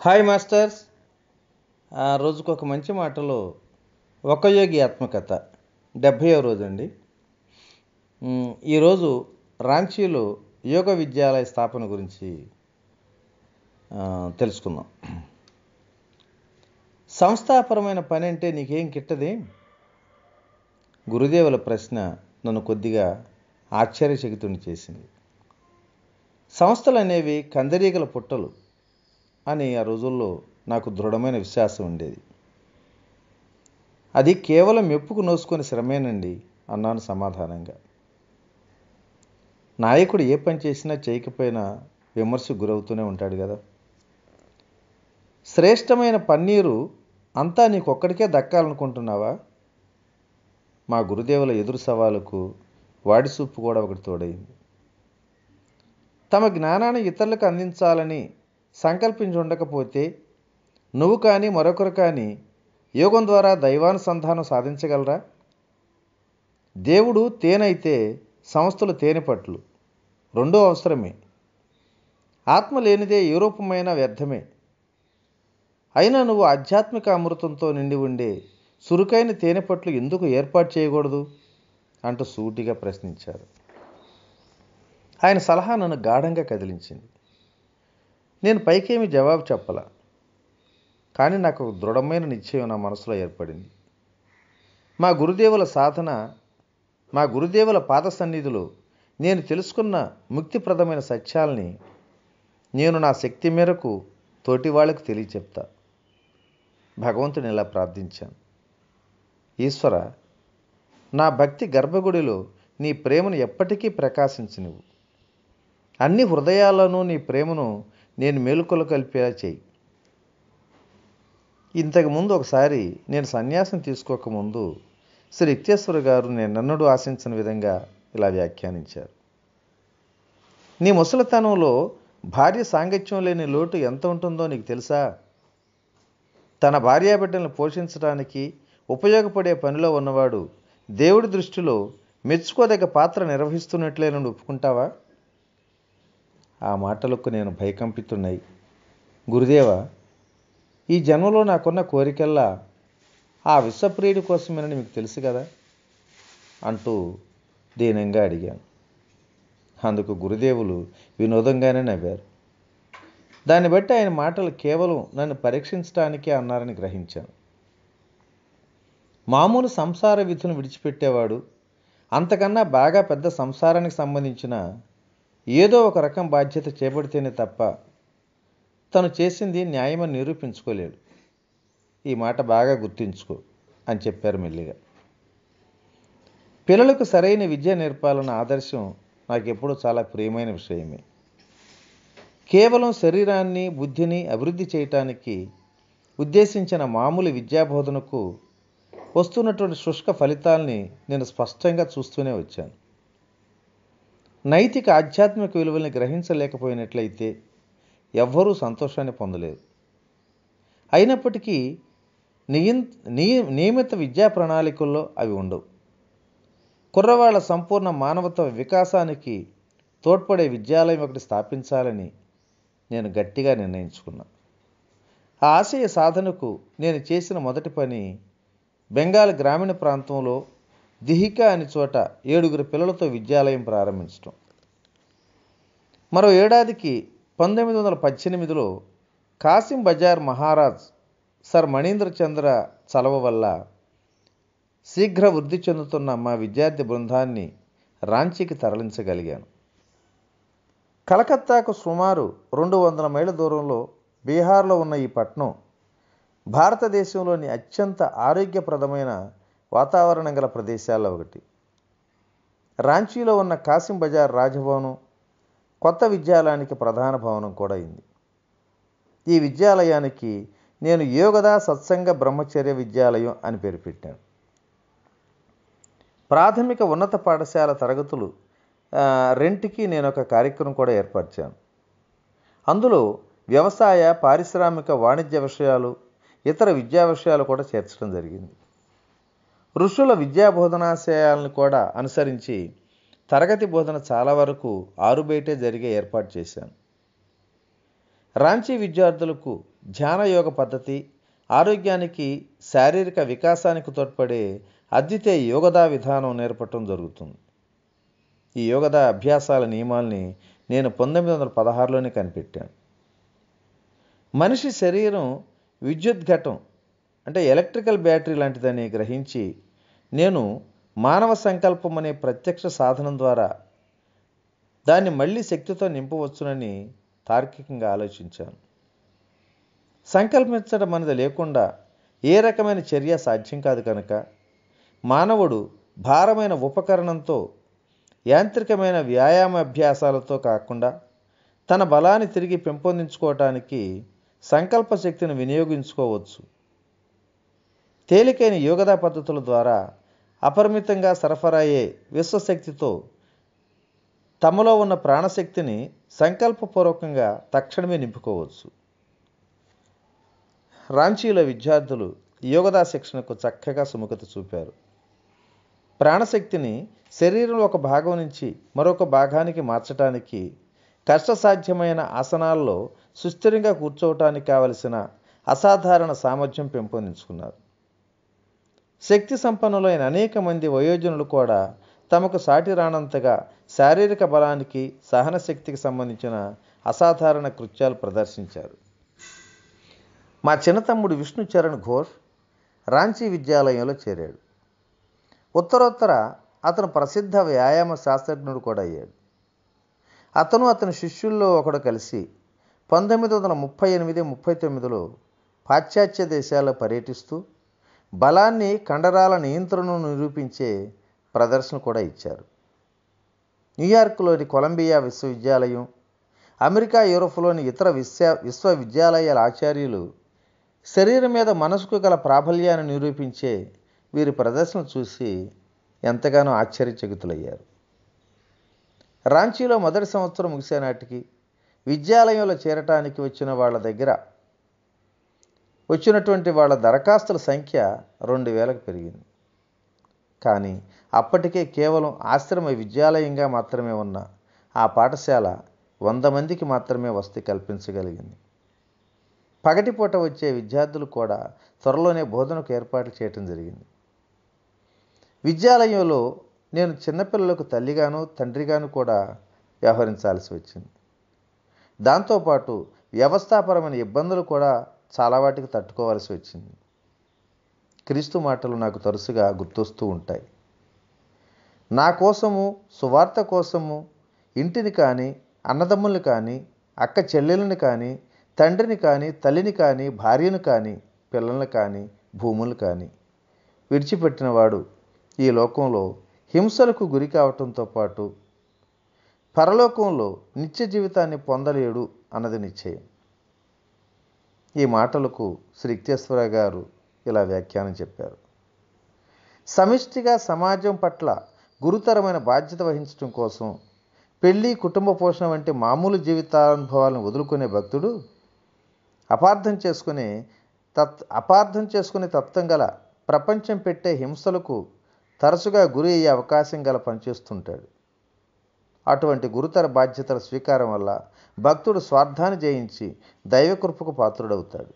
hi masters ఆ, రోజుకు ఒక మంచి మాటలో ఒక యోగి ఆత్మకథ డెబ్భైవ రోజు అండి మ్, ఈరోజు రాంచీలో యోగ విద్యాలయ స్థాపన గురించి ఆ, తెలుసుకుందాం సంస్థాపరమైన పని అంటే నీకేం కిట్టది గురుదేవుల ప్రశ్న నన్ను కొద్దిగా ఆశ్చర్యచకితుని చేసింది సంస్థలు అనేవి కందరీగల పుట్టలు అని ఆ రోజుల్లో నాకు దృఢమైన విశ్వాసం ఉండేది అది కేవలం మెప్పుకు నోసుకొని శ్రమేనండి అన్నాను సమాధానంగా నాయకుడు ఏ పని చేసినా చేయకపోయినా విమర్శకు గురవుతూనే ఉంటాడు కదా శ్రేష్టమైన పన్నీరు అంతా నీకొక్కడికే దక్కాలనుకుంటున్నావా మా గురుదేవుల ఎదురు సవాలుకు వాడి సూపు కూడా ఒకటి తోడైంది తమ జ్ఞానాన్ని ఇతరులకు అందించాలని సంకల్పించి ఉండకపోతే నువ్వు కానీ మరొకరు కానీ యోగం ద్వారా దైవానుసంధానం సాధించగలరా దేవుడు తేనైతే సంస్థలు తేనెపట్లు రెండో అవసరమే ఆత్మ లేనిదే ఏ రూపమైన వ్యర్థమే అయినా నువ్వు ఆధ్యాత్మిక అమృతంతో నిండి ఉండే సురుకైన తేనెపట్లు ఎందుకు ఏర్పాటు చేయకూడదు అంటూ సూటిగా ప్రశ్నించారు ఆయన సలహా నన్ను గాఢంగా కదిలించింది నేను పైకేమి జవాబు చెప్పలా కానీ నాకు ఒక దృఢమైన నిశ్చయం నా మనసులో ఏర్పడింది మా గురుదేవుల సాధన మా గురుదేవుల పాద సన్నిధిలో నేను తెలుసుకున్న ముక్తిప్రదమైన సత్యాల్ని నేను నా శక్తి మేరకు తోటి వాళ్ళకు తెలియచెప్తా భగవంతుని ఇలా ప్రార్థించాను ఈశ్వర నా భక్తి గర్భగుడిలో నీ ప్రేమను ఎప్పటికీ ప్రకాశించనివ్వు అన్ని హృదయాల్లోనూ నీ ప్రేమను నేను మేలుకొల కలిపేలా చేయి ఇంతకుముందు ఒకసారి నేను సన్యాసం తీసుకోకముందు శ్రీ ఇక్తేశ్వర గారు నేను నన్నుడు ఆశించిన విధంగా ఇలా వ్యాఖ్యానించారు నీ ముసలితనంలో భార్య సాంగత్యం లేని లోటు ఎంత ఉంటుందో నీకు తెలుసా తన భార్యాబిడ్డలను పోషించడానికి ఉపయోగపడే పనిలో ఉన్నవాడు దేవుడి దృష్టిలో మెచ్చుకోదగ్గ పాత్ర నిర్వహిస్తున్నట్లే నుండి ఒప్పుకుంటావా ఆ మాటలకు నేను భయకంపితున్నాయి గురుదేవ ఈ జన్మలో నాకున్న కోరికల్లా ఆ విశ్వప్రియుడి కోసమేనని మీకు తెలుసు కదా అంటూ దీనంగా అడిగాను అందుకు గురుదేవులు వినోదంగానే నవ్వారు దాన్ని బట్టి ఆయన మాటలు కేవలం నన్ను పరీక్షించడానికే అన్నారని గ్రహించాను మామూలు సంసార విధులను విడిచిపెట్టేవాడు అంతకన్నా బాగా పెద్ద సంసారానికి సంబంధించిన ఏదో ఒక రకం బాధ్యత చేపడితేనే తప్ప తను చేసింది న్యాయమని నిరూపించుకోలేడు ఈ మాట బాగా గుర్తుంచుకో అని చెప్పారు మెల్లిగా పిల్లలకు సరైన విద్య నేర్పాలన్న ఆదర్శం నాకు ఎప్పుడూ చాలా ప్రియమైన విషయమే కేవలం శరీరాన్ని బుద్ధిని అభివృద్ధి చేయటానికి ఉద్దేశించిన మామూలు విద్యాబోధనకు వస్తున్నటువంటి శుష్క ఫలితాల్ని నేను స్పష్టంగా చూస్తూనే వచ్చాను నైతిక ఆధ్యాత్మిక విలువల్ని గ్రహించలేకపోయినట్లయితే ఎవ్వరూ సంతోషాన్ని పొందలేరు అయినప్పటికీ నియం నియ- నియమిత విద్యా ప్రణాళికల్లో అవి ఉండవు కుర్రవాళ్ల సంపూర్ణ మానవత్వ వికాసానికి తోడ్పడే విద్యాలయం ఒకటి స్థాపించాలని నేను గట్టిగా నిర్ణయించుకున్నా ఆ ఆశయ సాధనకు నేను చేసిన మొదటి పని బెంగాల్ గ్రామీణ ప్రాంతంలో దిహికా అని చోట ఏడుగురు పిల్లలతో విద్యాలయం ప్రారంభించడం మరో ఏడాదికి పంతొమ్మిది వందల పద్దెనిమిదిలో కాసిం బజార్ మహారాజ్ సర్ మణీంద్ర చంద్ర చలవ వల్ల శీఘ్ర వృద్ధి చెందుతున్న మా విద్యార్థి బృందాన్ని రాంచీకి తరలించగలిగాను కలకత్తాకు సుమారు రెండు వందల మైళ్ళ దూరంలో బీహార్లో ఉన్న ఈ పట్టణం భారతదేశంలోని అత్యంత ఆరోగ్యప్రదమైన వాతావరణం గల ప్రదేశాల్లో ఒకటి రాంచీలో ఉన్న కాసిం బజార్ రాజభవనం కొత్త విద్యాలయానికి ప్రధాన భవనం కూడా అయింది ఈ విద్యాలయానికి నేను యోగదా సత్సంగ బ్రహ్మచర్య విద్యాలయం అని పేరు పెట్టాను ప్రాథమిక ఉన్నత పాఠశాల తరగతులు ఆ, రెంటికి నేను ఒక కార్యక్రమం కూడా ఏర్పరిచాను అందులో వ్యవసాయ పారిశ్రామిక వాణిజ్య విషయాలు ఇతర విద్యా విషయాలు కూడా చేర్చడం జరిగింది ఋషుల విద్యా బోధనాశయాలను కూడా అనుసరించి తరగతి బోధన చాలా వరకు ఆరుబయటే జరిగే ఏర్పాటు చేశాను రాంచీ విద్యార్థులకు ధ్యాన యోగ పద్ధతి ఆరోగ్యానికి శారీరక వికాసానికి తోడ్పడే అద్వితీయ యోగదా విధానం నేర్పటం జరుగుతుంది ఈ యోగదా అభ్యాసాల నియమాల్ని నేను పంతొమ్మిది వందల పదహారులోనే కనిపెట్టాను మనిషి శరీరం విద్యుత్ ఘటం అంటే ఎలక్ట్రికల్ బ్యాటరీ లాంటిదని గ్రహించి నేను మానవ సంకల్పం అనే ప్రత్యక్ష సాధనం ద్వారా దాన్ని మళ్ళీ శక్తితో నింపవచ్చునని తార్కికంగా ఆలోచించాను సంకల్పించడం అనేది లేకుండా ఏ రకమైన చర్య సాధ్యం కాదు కనుక మానవుడు భారమైన ఉపకరణంతో యాంత్రికమైన వ్యాయామ అభ్యాసాలతో కాకుండా తన బలాన్ని తిరిగి పెంపొందించుకోవటానికి సంకల్ప శక్తిని వినియోగించుకోవచ్చు తేలికైన యోగదా పద్ధతుల ద్వారా అపరిమితంగా సరఫరా అయ్యే విశ్వశక్తితో తమలో ఉన్న ప్రాణశక్తిని సంకల్పపూర్వకంగా తక్షణమే నింపుకోవచ్చు రాంచీలో విద్యార్థులు యోగదా శిక్షణకు చక్కగా సుముఖత చూపారు ప్రాణశక్తిని శరీరంలో ఒక భాగం నుంచి మరొక భాగానికి మార్చడానికి కష్టసాధ్యమైన ఆసనాల్లో సుస్థిరంగా కూర్చోవటానికి కావలసిన అసాధారణ సామర్థ్యం పెంపొందించుకున్నారు శక్తి సంపన్నులైన అనేక మంది వయోజనులు కూడా తమకు సాటి రానంతగా శారీరక బలానికి సహన శక్తికి సంబంధించిన అసాధారణ కృత్యాలు ప్రదర్శించారు మా చిన్న తమ్ముడు విష్ణు చరణ్ ఘోష్ రాంచీ విద్యాలయంలో చేరాడు ఉత్తరోత్తర అతను ప్రసిద్ధ వ్యాయామ శాస్త్రజ్ఞుడు కూడా అయ్యాడు అతను అతని శిష్యుల్లో ఒకడు కలిసి పంతొమ్మిది వందల ముప్పై ఎనిమిది ముప్పై తొమ్మిదిలో పాశ్చాత్య దేశాల్లో పర్యటిస్తూ బలాన్ని కండరాల నియంత్రణను నిరూపించే ప్రదర్శన కూడా ఇచ్చారు న్యూయార్క్లోని కొలంబియా విశ్వవిద్యాలయం అమెరికా యూరోప్లోని ఇతర విశ్వ విశ్వవిద్యాలయాల ఆచార్యులు శరీరం మీద మనసుకు గల ప్రాబల్యాన్ని నిరూపించే వీరి ప్రదర్శన చూసి ఎంతగానో ఆశ్చర్యచకితులయ్యారు రాంచీలో మొదటి సంవత్సరం ముగిసే నాటికి విద్యాలయంలో చేరటానికి వచ్చిన వాళ్ళ దగ్గర వచ్చినటువంటి వాళ్ళ దరఖాస్తుల సంఖ్య రెండు వేలకు పెరిగింది కానీ అప్పటికే కేవలం ఆశ్రమ విద్యాలయంగా మాత్రమే ఉన్న ఆ పాఠశాల వంద మందికి మాత్రమే వసతి కల్పించగలిగింది పగటిపూట వచ్చే విద్యార్థులు కూడా త్వరలోనే బోధనకు ఏర్పాట్లు చేయటం జరిగింది విద్యాలయంలో నేను చిన్నపిల్లలకు తల్లిగాను తండ్రిగాను కూడా వ్యవహరించాల్సి వచ్చింది దాంతోపాటు వ్యవస్థాపరమైన ఇబ్బందులు కూడా చాలా వాటికి తట్టుకోవాల్సి వచ్చింది క్రీస్తు మాటలు నాకు తరచుగా గుర్తొస్తూ ఉంటాయి నా కోసము సువార్త కోసము ఇంటిని కానీ అన్నదమ్ముల్ని కానీ అక్క చెల్లెలను కానీ తండ్రిని కానీ తల్లిని కానీ భార్యను కానీ పిల్లల్ని కానీ భూములు కానీ విడిచిపెట్టినవాడు ఈ లోకంలో హింసలకు గురి కావటంతో పాటు పరలోకంలో నిత్య జీవితాన్ని పొందలేడు అన్నది నిశ్చయం ఈ మాటలకు శ్రీ ఇక్తేశ్వర గారు ఇలా వ్యాఖ్యానం చెప్పారు సమిష్టిగా సమాజం పట్ల గురుతరమైన బాధ్యత వహించడం కోసం పెళ్లి కుటుంబ పోషణ వంటి మామూలు జీవితానుభవాలను వదులుకునే భక్తుడు అపార్థం చేసుకునే తత్ అపార్థం చేసుకునే తత్వం గల ప్రపంచం పెట్టే హింసలకు తరచుగా గురి అయ్యే అవకాశం గల పనిచేస్తుంటాడు అటువంటి గురుతర బాధ్యతల స్వీకారం వల్ల భక్తుడు స్వార్థాన్ని జయించి దైవకృపకు పాత్రుడవుతాడు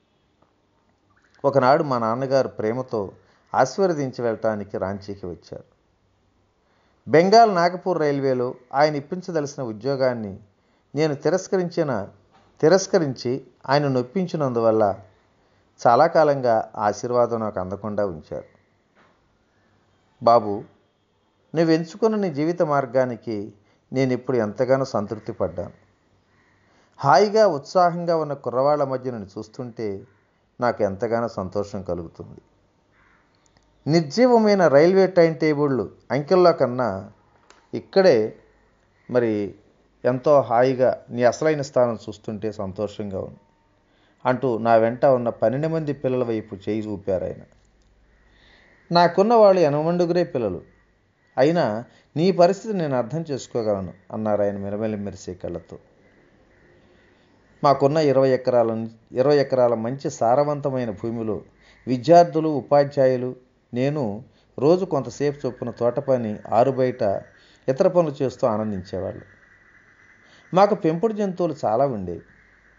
ఒకనాడు మా నాన్నగారు ప్రేమతో ఆశీర్వదించి వెళ్ళటానికి రాంచీకి వచ్చారు బెంగాల్ నాగపూర్ రైల్వేలో ఆయన ఇప్పించదలసిన ఉద్యోగాన్ని నేను తిరస్కరించిన తిరస్కరించి ఆయన నొప్పించినందువల్ల చాలా కాలంగా ఆశీర్వాదం నాకు అందకుండా ఉంచారు బాబు నువ్వు ఎంచుకున్న నీ జీవిత మార్గానికి నేను ఇప్పుడు ఎంతగానో సంతృప్తి పడ్డాను హాయిగా ఉత్సాహంగా ఉన్న కుర్రవాళ్ల మధ్య నేను చూస్తుంటే నాకు ఎంతగానో సంతోషం కలుగుతుంది నిర్జీవమైన రైల్వే టైం టేబుళ్ళు అంకెల్లో కన్నా ఇక్కడే మరి ఎంతో హాయిగా నీ అసలైన స్థానం చూస్తుంటే సంతోషంగా ఉంది అంటూ నా వెంట ఉన్న పన్నెండు మంది పిల్లల వైపు చేయి చూపారు ఆయన నాకున్న వాళ్ళు ఎనమండుగురే పిల్లలు అయినా నీ పరిస్థితి నేను అర్థం చేసుకోగలను అన్నారు ఆయన మెరమెల్లి మెరిసే కళ్ళతో మాకున్న ఇరవై ఎకరాల ఇరవై ఎకరాల మంచి సారవంతమైన భూమిలో విద్యార్థులు ఉపాధ్యాయులు నేను రోజు కొంతసేపు చొప్పున తోట పని ఆరు బయట ఇతర పనులు చేస్తూ ఆనందించేవాళ్ళు మాకు పెంపుడు జంతువులు చాలా ఉండేవి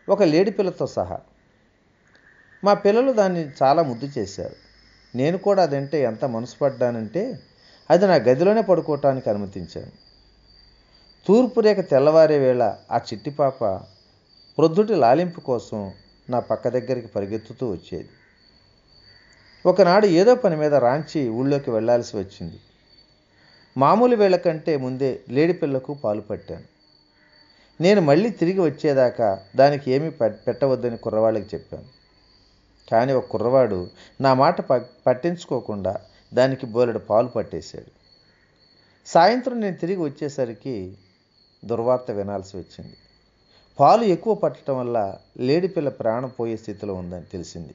ఒక లేడి పిల్లతో సహా మా పిల్లలు దాన్ని చాలా ముద్దు చేశారు నేను కూడా అదంటే ఎంత మనసు పడ్డానంటే అది నా గదిలోనే పడుకోవటానికి అనుమతించాను తూర్పు రేఖ తెల్లవారే వేళ ఆ చిట్టి పాప ప్రొద్దుటి లాలింపు కోసం నా పక్క దగ్గరికి పరిగెత్తుతూ వచ్చేది ఒకనాడు ఏదో పని మీద రాంచి ఊళ్ళోకి వెళ్లాల్సి వచ్చింది మామూలు వేళ కంటే ముందే లేడి పిల్లకు పాలు పట్టాను నేను మళ్ళీ తిరిగి వచ్చేదాకా దానికి ఏమీ పెట్టవద్దని కుర్రవాళ్ళకి చెప్పాను కానీ ఒక కుర్రవాడు నా మాట పట్టించుకోకుండా దానికి బోలెడు పాలు పట్టేశాడు సాయంత్రం నేను తిరిగి వచ్చేసరికి దుర్వార్త వినాల్సి వచ్చింది పాలు ఎక్కువ పట్టడం వల్ల లేడిపిల్ల ప్రాణం పోయే స్థితిలో ఉందని తెలిసింది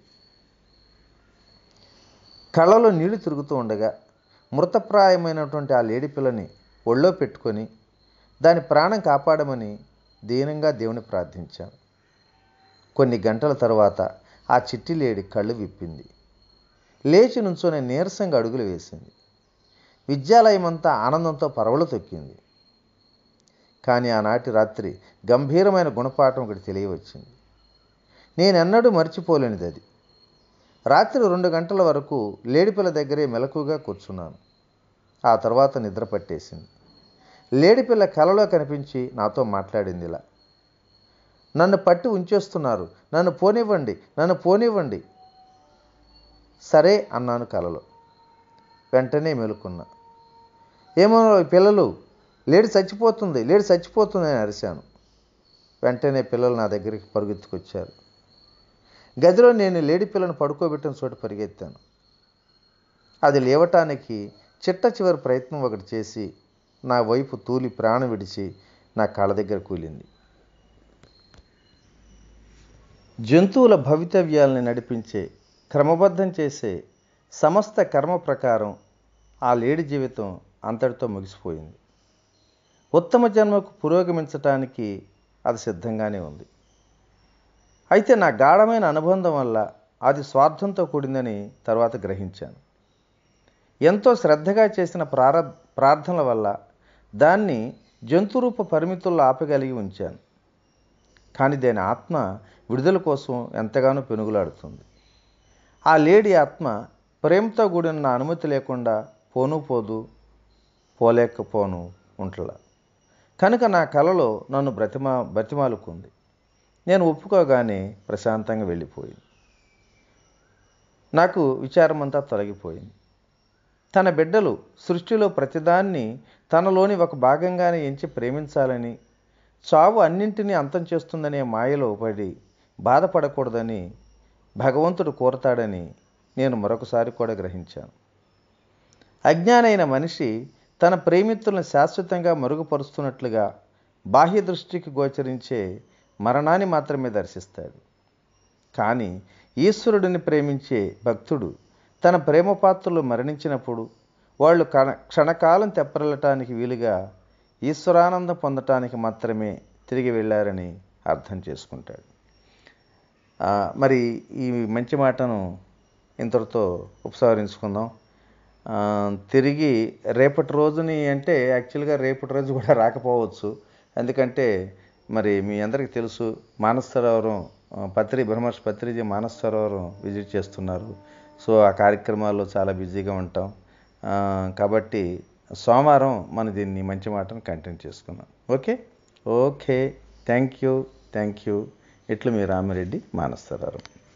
కళ్ళలో నీళ్లు తిరుగుతూ ఉండగా మృతప్రాయమైనటువంటి ఆ లేడిపిల్లని ఒళ్ళో పెట్టుకొని దాని ప్రాణం కాపాడమని దీనంగా దేవుని ప్రార్థించాను కొన్ని గంటల తర్వాత ఆ చిట్టి లేడి కళ్ళు విప్పింది లేచి నుంచొని నీరసంగా అడుగులు వేసింది విద్యాలయమంతా ఆనందంతో పరవలు తొక్కింది కానీ ఆనాటి రాత్రి గంభీరమైన గుణపాఠం ఒకటి తెలియవచ్చింది నేనెన్నడూ మర్చిపోలేనిది అది రాత్రి రెండు గంటల వరకు లేడిపిల్ల దగ్గరే మెలకుగా కూర్చున్నాను ఆ తర్వాత నిద్ర పట్టేసింది లేడిపిల్ల కలలో కనిపించి నాతో మాట్లాడింది ఇలా నన్ను పట్టి ఉంచేస్తున్నారు నన్ను పోనివ్వండి నన్ను పోనివ్వండి సరే అన్నాను కలలో వెంటనే మెలుకున్నా ఏమో పిల్లలు లేడి చచ్చిపోతుంది లేడి చచ్చిపోతుంది అని అరిశాను వెంటనే పిల్లలు నా దగ్గరికి పరుగెత్తుకొచ్చారు గదిలో నేను లేడి పిల్లను పడుకోబెట్టిన చోట పరిగెత్తాను అది లేవటానికి చిట్ట చివరి ప్రయత్నం ఒకటి చేసి నా వైపు తూలి ప్రాణం విడిచి నా కాళ్ళ దగ్గర కూలింది జంతువుల భవితవ్యాలని నడిపించే క్రమబద్ధం చేసే సమస్త కర్మ ప్రకారం ఆ లేడి జీవితం అంతటితో ముగిసిపోయింది ఉత్తమ జన్మకు పురోగమించటానికి అది సిద్ధంగానే ఉంది అయితే నా గాఢమైన అనుబంధం వల్ల అది స్వార్థంతో కూడిందని తర్వాత గ్రహించాను ఎంతో శ్రద్ధగా చేసిన ప్రార ప్రార్థనల వల్ల దాన్ని జంతురూప పరిమితుల్లో ఆపగలిగి ఉంచాను కానీ దాని ఆత్మ విడుదల కోసం ఎంతగానో పెనుగులాడుతుంది ఆ లేడీ ఆత్మ ప్రేమతో కూడిన నా అనుమతి లేకుండా పోను పోదు పోలేకపోను ఉంటలా కనుక నా కలలో నన్ను బ్రతిమా బ్రతిమాలుకుంది నేను ఒప్పుకోగానే ప్రశాంతంగా వెళ్ళిపోయింది నాకు విచారమంతా తొలగిపోయింది తన బిడ్డలు సృష్టిలో ప్రతిదాన్ని తనలోని ఒక భాగంగానే ఎంచి ప్రేమించాలని చావు అన్నింటినీ అంతం చేస్తుందనే మాయలో పడి బాధపడకూడదని భగవంతుడు కోరతాడని నేను మరొకసారి కూడా గ్రహించాను అజ్ఞానైన మనిషి తన ప్రేమితులను శాశ్వతంగా మరుగుపరుస్తున్నట్లుగా బాహ్య దృష్టికి గోచరించే మరణాన్ని మాత్రమే దర్శిస్తాడు కానీ ఈశ్వరుడిని ప్రేమించే భక్తుడు తన ప్రేమ పాత్రలు మరణించినప్పుడు వాళ్ళు కణ క్షణకాలం తెప్పరలటానికి వీలుగా ఈశ్వరానందం పొందటానికి మాత్రమే తిరిగి వెళ్ళారని అర్థం చేసుకుంటాడు మరి ఈ మంచి మాటను ఇంతటితో ఉపసంహరించుకుందాం తిరిగి రేపటి రోజుని అంటే యాక్చువల్గా రేపటి రోజు కూడా రాకపోవచ్చు ఎందుకంటే మరి మీ అందరికీ తెలుసు మానస సరోవరం పత్రి బ్రహ్మర్షి పత్రిజీ మానస సరోవరం విజిట్ చేస్తున్నారు సో ఆ కార్యక్రమాల్లో చాలా బిజీగా ఉంటాం కాబట్టి సోమవారం మనం దీన్ని మంచి మాటను కంటిన్యూ చేసుకున్నాం okay okay thank you thank you ఇట్లు మీ రామిరెడ్డి మానస సరోవరం